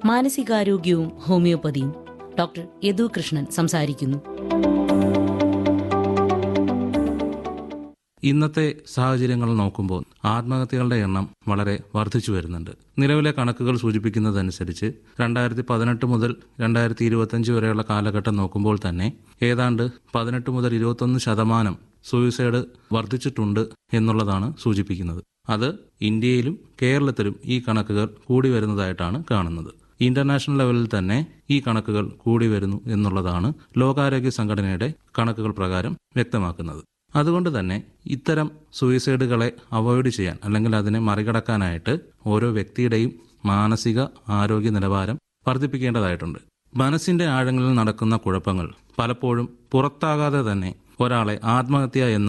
മാനസികാരോഗ്യവും ഹോമിയോപ്പതിയും ഡോക്ടർ യദു കൃഷ്ണൻ സംസാരിക്കുന്നു ഇന്നത്തെ സാഹചര്യങ്ങൾ നോക്കുമ്പോൾ ആത്മഹത്യകളുടെ എണ്ണം വളരെ വർദ്ധിച്ചു വരുന്നുണ്ട് നിലവിലെ കണക്കുകൾ സൂചിപ്പിക്കുന്നതനുസരിച്ച് രണ്ടായിരത്തി പതിനെട്ട് മുതൽ രണ്ടായിരത്തി ഇരുപത്തഞ്ച് വരെയുള്ള കാലഘട്ടം നോക്കുമ്പോൾ തന്നെ ഏതാണ്ട് പതിനെട്ട് മുതൽ ഇരുപത്തൊന്ന് ശതമാനം സൂയിസൈഡ് വർദ്ധിച്ചിട്ടുണ്ട് എന്നുള്ളതാണ് സൂചിപ്പിക്കുന്നത് അത് ഇന്ത്യയിലും കേരളത്തിലും ഈ കണക്കുകൾ കൂടി വരുന്നതായിട്ടാണ് കാണുന്നത് ഇന്റർനാഷണൽ ലെവലിൽ തന്നെ ഈ കണക്കുകൾ കൂടി വരുന്നു എന്നുള്ളതാണ് ലോകാരോഗ്യ സംഘടനയുടെ കണക്കുകൾ പ്രകാരം വ്യക്തമാക്കുന്നത് അതുകൊണ്ട് തന്നെ ഇത്തരം സൂയിസൈഡുകളെ അവോയ്ഡ് ചെയ്യാൻ അല്ലെങ്കിൽ അതിനെ മറികടക്കാനായിട്ട് ഓരോ വ്യക്തിയുടെയും മാനസിക ആരോഗ്യ നിലവാരം വർദ്ധിപ്പിക്കേണ്ടതായിട്ടുണ്ട് മനസ്സിന്റെ ആഴങ്ങളിൽ നടക്കുന്ന കുഴപ്പങ്ങൾ പലപ്പോഴും പുറത്താകാതെ തന്നെ ഒരാളെ ആത്മഹത്യ എന്ന